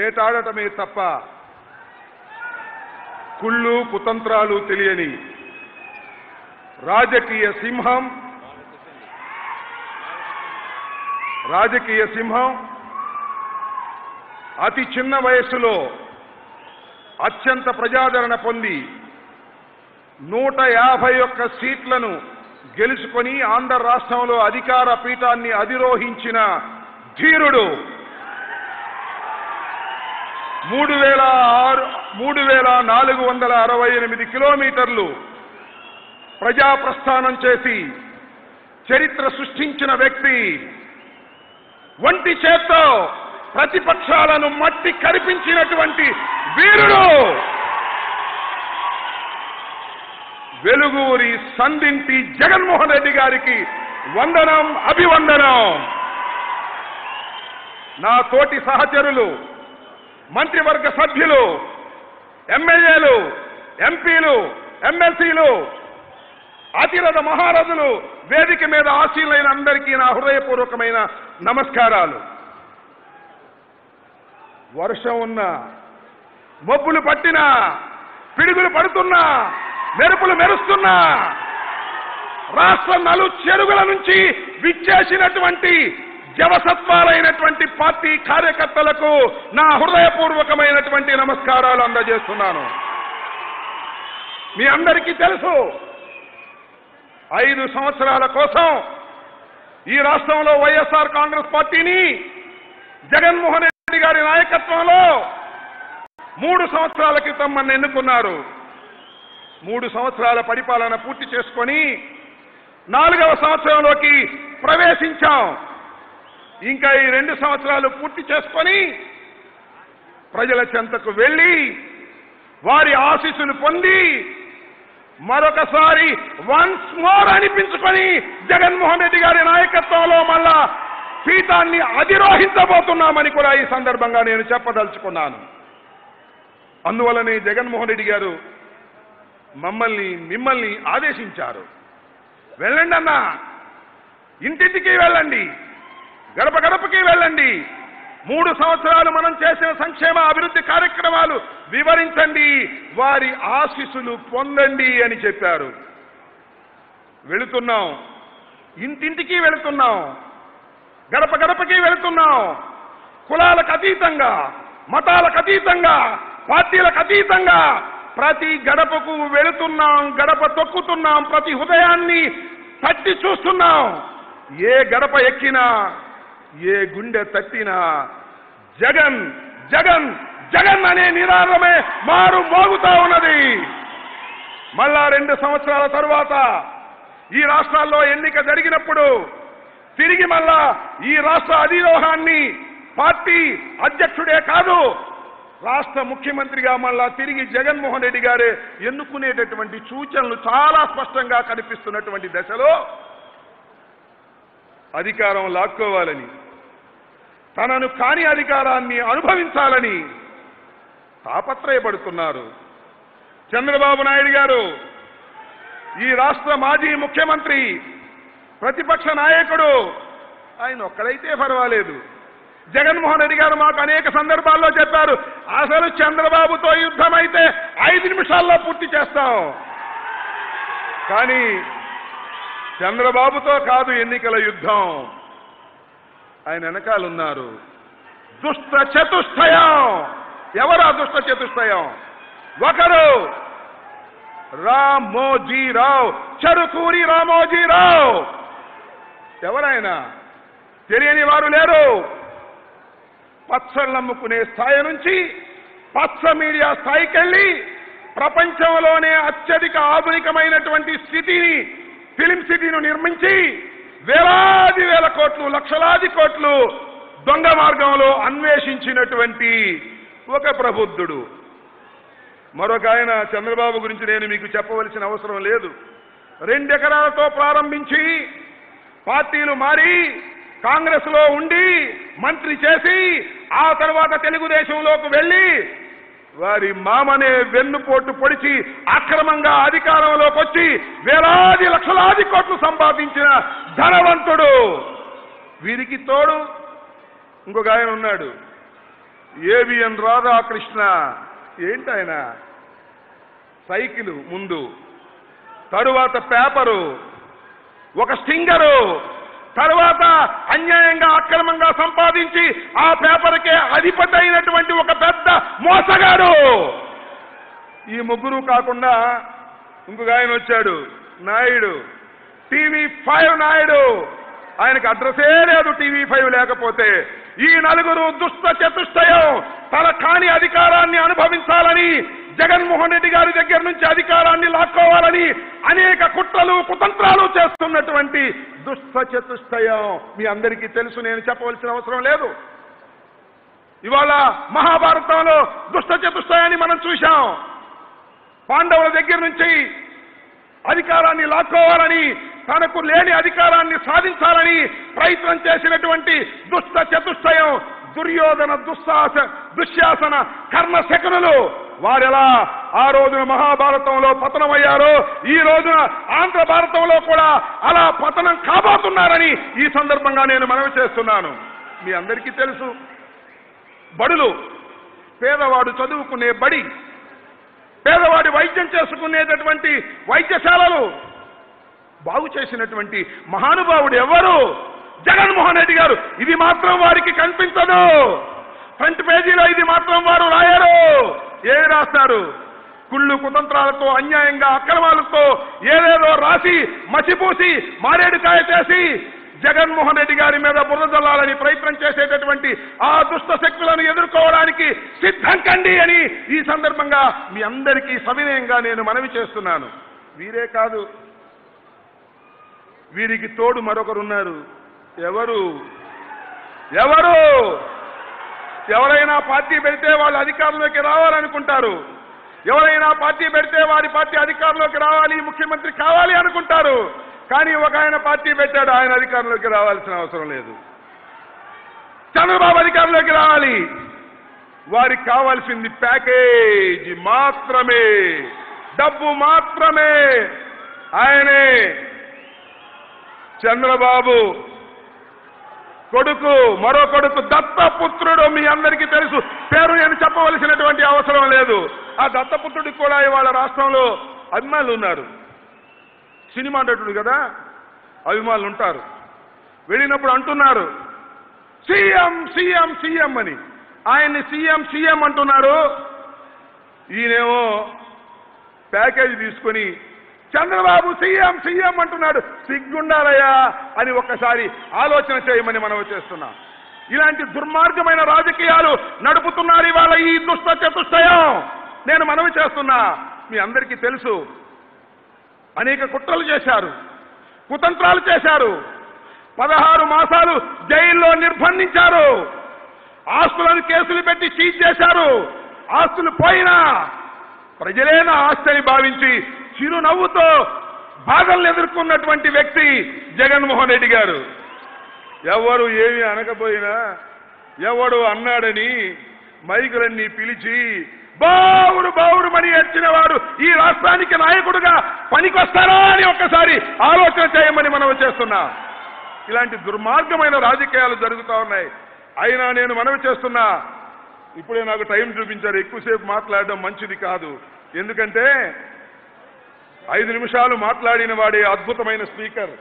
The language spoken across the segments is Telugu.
వేటాడటమే తప్ప కుళ్ళు కుతంత్రాలు తెలియని రాజకీయ సింహం రాజకీయ సింహం అతి చిన్న వయస్సులో అత్యంత ప్రజాదరణ పొంది నూట యాభై ఒక్క సీట్లను గెలుచుకొని ఆంధ్ర రాష్ట్రంలో అధికార పీఠాన్ని అధిరోహించిన ధీరుడు మూడు వేల ఆరు మూడు వేల నాలుగు వందల అరవై ఎనిమిది కిలోమీటర్లు ప్రజా ప్రస్థానం చేసి చరిత్ర సృష్టించిన వ్యక్తి ఒంటి చేత్తో ప్రతిపక్షాలను మట్టి కరిపించినటువంటి వీరుడు వెలుగూరి సందింటి జగన్మోహన్ రెడ్డి గారికి వందనం అభివందనం నా తోటి సహచరులు మంత్రివర్గ సభ్యులు ఎమ్మెల్యేలు ఎంపీలు ఎమ్మెల్సీలు అతిరథ మహారథులు వేదిక మీద ఆశీలైన అందరికీ నా హృదయపూర్వకమైన నమస్కారాలు వర్షం ఉన్నా మబ్బులు పట్టినా పిడుగులు పడుతున్నా మెరుపులు మెరుస్తున్నా రాష్ట్ర నలు చెరుగుల నుంచి విచ్చేసినటువంటి జవసత్వాలైనటువంటి పార్టీ కార్యకర్తలకు నా హృదయపూర్వకమైనటువంటి నమస్కారాలు అందజేస్తున్నాను మీ అందరికీ తెలుసు ఐదు సంవత్సరాల కోసం ఈ రాష్ట్రంలో వైఎస్ఆర్ కాంగ్రెస్ పార్టీని జగన్మోహన్ రెడ్డి గారి నాయకత్వంలో మూడు సంవత్సరాల క్రితం మన ఎన్నుకున్నారు మూడు సంవత్సరాల పరిపాలన పూర్తి చేసుకొని నాలుగవ సంవత్సరంలోకి ప్రవేశించాం ఇంకా ఈ రెండు సంవత్సరాలు పూర్తి చేసుకొని ప్రజల చెంతకు వెళ్ళి వారి ఆశీస్సులు పొంది మరొకసారి వన్స్ మోర్ అనిపించుకొని జగన్మోహన్ రెడ్డి గారి నాయకత్వంలో మళ్ళా పీఠాన్ని అధిరోహించబోతున్నామని కూడా ఈ సందర్భంగా నేను చెప్పదలుచుకున్నాను అందువల్లనే జగన్మోహన్ రెడ్డి గారు మమ్మల్ని మిమ్మల్ని ఆదేశించారు వెళ్ళండి అన్నా ఇంటింటికి వెళ్ళండి గడప గడపకి వెళ్ళండి మూడు సంవత్సరాలు మనం చేసిన సంక్షేమ అభివృద్ధి కార్యక్రమాలు వివరించండి వారి ఆశీస్సులు పొందండి అని చెప్పారు వెళుతున్నాం ఇంటింటికి వెళుతున్నాం గడప గడపకి వెళుతున్నాం కులాలకు అతీతంగా మతాలకు అతీతంగా పార్టీలకు అతీతంగా ప్రతి గడపకు వెళుతున్నాం గడప తొక్కుతున్నాం ప్రతి హృదయాన్ని తట్టి చూస్తున్నాం ఏ గడప ఎక్కినా ఏ గుండె తట్టినా జగన్ జగన్ జగన్ అనే నినాదమే మారు మోగుతా ఉన్నది మళ్ళా రెండు సంవత్సరాల తరువాత ఈ రాష్ట్రాల్లో ఎన్నిక జరిగినప్పుడు తిరిగి మళ్ళా ఈ రాష్ట్ర అధిరోహాన్ని పార్టీ అధ్యక్షుడే కాదు రాష్ట్ర ముఖ్యమంత్రిగా మళ్ళా తిరిగి జగన్మోహన్ రెడ్డి గారే ఎన్నుకునేటటువంటి సూచనలు చాలా స్పష్టంగా కనిపిస్తున్నటువంటి దశలో అధికారం లాక్కోవాలని తనను కాని అధికారాన్ని అనుభవించాలని తాపత్రయపడుతున్నారు చంద్రబాబు నాయుడు గారు ఈ రాష్ట్ర మాజీ ముఖ్యమంత్రి ప్రతిపక్ష నాయకుడు ఆయన ఒక్కడైతే పర్వాలేదు జగన్మోహన్ రెడ్డి గారు మాకు అనేక సందర్భాల్లో చెప్పారు అసలు చంద్రబాబుతో యుద్ధం అయితే ఐదు నిమిషాల్లో పూర్తి చేస్తాం కానీ చంద్రబాబుతో కాదు ఎన్నికల యుద్ధం ఆయన వెనకాలన్నారు దుష్ట చతుష్టయం ఎవరు ఆ దుష్ట చతుష్టయం ఒకరు రామోజీరావు చెరుకూరి రామోజీరావు ఎవరైనా తెలియని వారు లేరు పచ్చళ్ళు అమ్ముకునే స్థాయి నుంచి పచ్చ మీడియా స్థాయికి వెళ్ళి ప్రపంచంలోనే అత్యధిక ఆధునికమైనటువంటి స్థితిని ఫిలిం సిటీని నిర్మించి వేలాది వేల కోట్లు లక్షలాది కోట్లు దొంగ మార్గంలో అన్వేషించినటువంటి ఒక ప్రబుద్ధుడు మరొక ఆయన చంద్రబాబు గురించి నేను మీకు చెప్పవలసిన అవసరం లేదు రెండెకరాలతో ప్రారంభించి పార్టీలు మారి కాంగ్రెస్ లో ఉండి మంత్రి చేసి ఆ తర్వాత తెలుగుదేశంలోకి వెళ్ళి వారి మామనే వెన్నుపోటు పొడిచి అక్రమంగా అధికారంలోకి వచ్చి వేలాది లక్షలాది కోట్లు సంపాదించిన ధనవంతుడు వీరికి తోడు ఇంకొక ఆయన ఉన్నాడు ఏవిఎన్ రాధాకృష్ణ ఏంటి ఆయన సైకిల్ ముందు తరువాత పేపరు ఒక స్టింగరు తరువాత అన్యాయంగా అక్రమంగా సంపాదించి ఆ పేపర్కే అధిపతి అయినటువంటి ఒక పెద్ద మోసగాడు ఈ ముగ్గురు కాకుండా ఇంకొక ఆయన వచ్చాడు నాయుడు టీవీ ఫైవ్ నాయుడు ఆయనకు అడ్రసే లేదు టీవీ ఫైవ్ లేకపోతే ఈ నలుగురు దుష్ట చతుష్టయం తన కాని అధికారాన్ని అనుభవించాలని జగన్మోహన్ రెడ్డి గారి దగ్గర నుంచి అధికారాన్ని లాక్కోవాలని అనేక కుట్రలు కుతంత్రాలు చేస్తున్నటువంటి దుష్ట చతుష్టయం మీ అందరికీ తెలుసు నేను చెప్పవలసిన అవసరం లేదు ఇవాళ మహాభారతంలో దుష్ట చతుష్టయాన్ని మనం చూశాం పాండవుల దగ్గర నుంచి అధికారాన్ని లాక్కోవాలని తనకు లేని అధికారాన్ని సాధించాలని ప్రయత్నం చేసినటువంటి దుష్ట చతుష్టయం దుర్యోధన దుస్సాస దుశ్శాసన కర్ణ శకునులు వారెలా ఆ రోజున మహాభారతంలో పతనమయ్యారో ఈ రోజున ఆంధ్ర భారతంలో కూడా అలా పతనం కాబోతున్నారని ఈ సందర్భంగా నేను మనవి చేస్తున్నాను మీ అందరికీ తెలుసు బడులు పేదవాడు చదువుకునే బడి పేదవాడి వైద్యం చేసుకునేటటువంటి వైద్యశాలలు బాగు చేసినటువంటి మహానుభావుడు ఎవరు జగన్మోహన్ రెడ్డి గారు ఇది మాత్రం వారికి కనిపించదు ఫ్రంట్ పేజీలో ఇది మాత్రం వారు రాయరు ఏమి రాస్తారు కుళ్ళు కుతంత్రాలతో అన్యాయంగా అక్రమాలతో ఏదేదో రాసి మసిపూసి మారేడుకాయ చేసి జగన్మోహన్ రెడ్డి గారి మీద బురద జల్లాలని ప్రయత్నం చేసేటటువంటి ఆ దుష్ట శక్తులను ఎదుర్కోవడానికి సిద్ధం కండి అని ఈ సందర్భంగా మీ అందరికీ సవినయంగా నేను మనవి చేస్తున్నాను వీరే కాదు వీరికి తోడు మరొకరున్నారు ఎవరు ఎవరు ఎవరైనా పార్టీ పెడితే వాళ్ళు అధికారంలోకి రావాలనుకుంటారు ఎవరైనా పార్టీ పెడితే వారి పార్టీ అధికారంలోకి రావాలి ముఖ్యమంత్రి కావాలి అనుకుంటారు కానీ ఒక ఆయన పార్టీ పెట్టాడు ఆయన అధికారంలోకి రావాల్సిన అవసరం లేదు చంద్రబాబు అధికారంలోకి రావాలి వారికి కావాల్సింది ప్యాకేజీ మాత్రమే డబ్బు మాత్రమే ఆయనే చంద్రబాబు కొడుకు మరో కొడుకు దత్తపుత్రుడు మీ అందరికీ తెలుసు పేరు నేను చెప్పవలసినటువంటి అవసరం లేదు ఆ దత్తపుత్రుడికి కూడా ఇవాళ రాష్ట్రంలో అభిమానులు ఉన్నారు సినిమా నటుడు కదా అభిమానులు ఉంటారు వెళ్ళినప్పుడు అంటున్నారు సీఎం సీఎం సీఎం అని ఆయన్ని సీఎం సీఎం అంటున్నారు ఈయనేమో ప్యాకేజీ తీసుకొని చంద్రబాబు సీఎం సీఎం అంటున్నాడు సిగ్గుండాలయ్యా అని ఒక్కసారి ఆలోచన చేయమని మనం చేస్తున్నాం ఇలాంటి దుర్మార్గమైన రాజకీయాలు నడుపుతున్నారు ఇవాళ ఈ దుష్ట చతుష్టయం నేను మనవి చేస్తున్నా మీ అందరికీ తెలుసు అనేక కుట్రలు చేశారు కుతంత్రాలు చేశారు పదహారు మాసాలు జైల్లో నిర్బంధించారు ఆస్తులను కేసులు పెట్టి సీజ్ చేశారు ఆస్తులు పోయినా ప్రజలే నా ఆస్తిని భావించి చిరునవ్వుతో బాధలను ఎదుర్కొన్నటువంటి వ్యక్తి జగన్మోహన్ రెడ్డి గారు ఎవరు ఏమి అనకపోయినా ఎవడు అన్నాడని మైకులన్నీ పిలిచి బావుడు బావుడు మని ఎచ్చిన వాడు ఈ రాష్ట్రానికి నాయకుడుగా పనికొస్తారా అని ఒక్కసారి ఆలోచన చేయమని మనం చేస్తున్నాం ఇలాంటి దుర్మార్గమైన రాజకీయాలు జరుగుతూ ఉన్నాయి అయినా నేను మనవి చేస్తున్నా ఇప్పుడే నాకు టైం చూపించారు ఎక్కువసేపు మాట్లాడడం మంచిది కాదు ఎందుకంటే ఐదు నిమిషాలు మాట్లాడిన వాడే అద్భుతమైన స్పీకర్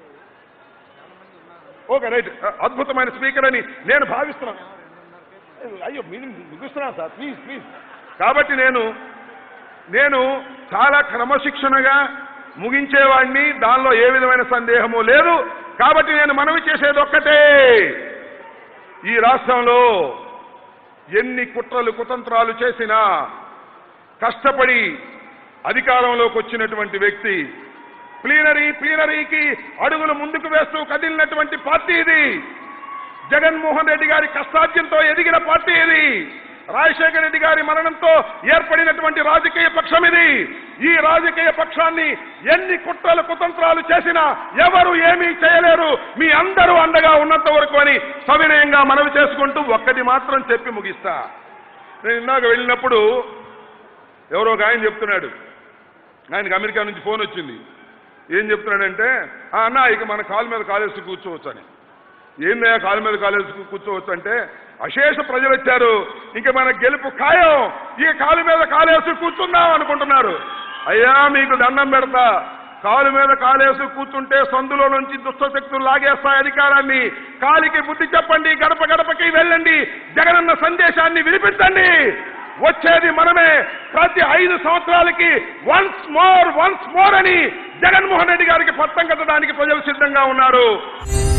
ఓకే రైట్ అద్భుతమైన స్పీకర్ అని నేను భావిస్తున్నాను అయ్యో మీరు ముగిస్తున్నాను సార్ ప్లీజ్ ప్లీజ్ కాబట్టి నేను నేను చాలా క్రమశిక్షణగా ముగించేవాడిని దానిలో ఏ విధమైన సందేహము లేదు కాబట్టి నేను మనవి చేసేది ఒక్కటే ఈ రాష్ట్రంలో ఎన్ని కుట్రలు కుతంత్రాలు చేసినా కష్టపడి అధికారంలోకి వచ్చినటువంటి వ్యక్తి ప్లీనరీ ప్లీనరీకి అడుగులు ముందుకు వేస్తూ కదిలినటువంటి పార్టీ ఇది జగన్మోహన్ రెడ్డి గారి కష్టార్జంతో ఎదిగిన పార్టీ ఇది రాజశేఖర రెడ్డి గారి మరణంతో ఏర్పడినటువంటి రాజకీయ పక్షం ఇది ఈ రాజకీయ పక్షాన్ని ఎన్ని కుట్రలు కుతంత్రాలు చేసినా ఎవరు ఏమీ చేయలేరు మీ అందరూ అండగా ఉన్నంత వరకు అని సవినయంగా మనవి చేసుకుంటూ ఒక్కటి మాత్రం చెప్పి ముగిస్తా నేను ఇందాక వెళ్ళినప్పుడు ఎవరో ఒక ఆయన చెప్తున్నాడు ఆయనకి అమెరికా నుంచి ఫోన్ వచ్చింది ఏం చెప్తున్నాడంటే "ఆ, అన్న ఇక మన కాలు మీద కాలేసి కూర్చోవచ్చు అని ఏందయ్యా కాలు మీద కాలేసి కూర్చోవచ్చు అంటే అశేష ప్రజలు వచ్చారు ఇంక మన గెలుపు ఖాయం ఈ కాలు మీద కాలేసి కూర్చుందాం అనుకుంటున్నారు అయ్యా మీకు దండం పెడతా కాలు మీద కాలేసి కూర్చుంటే సందులో నుంచి దుష్టశక్తులు లాగేస్తాయి అధికారాన్ని కాలికి బుద్ధి చెప్పండి గడప గడపకి వెళ్ళండి జగనన్న సందేశాన్ని వినిపించండి వచ్చేది మనమే ప్రతి ఐదు సంవత్సరాలకి వన్స్ మోర్ వన్స్ మోర్ అని జగన్మోహన్ రెడ్డి గారికి పట్టం కట్టడానికి ప్రజలు సిద్ధంగా ఉన్నారు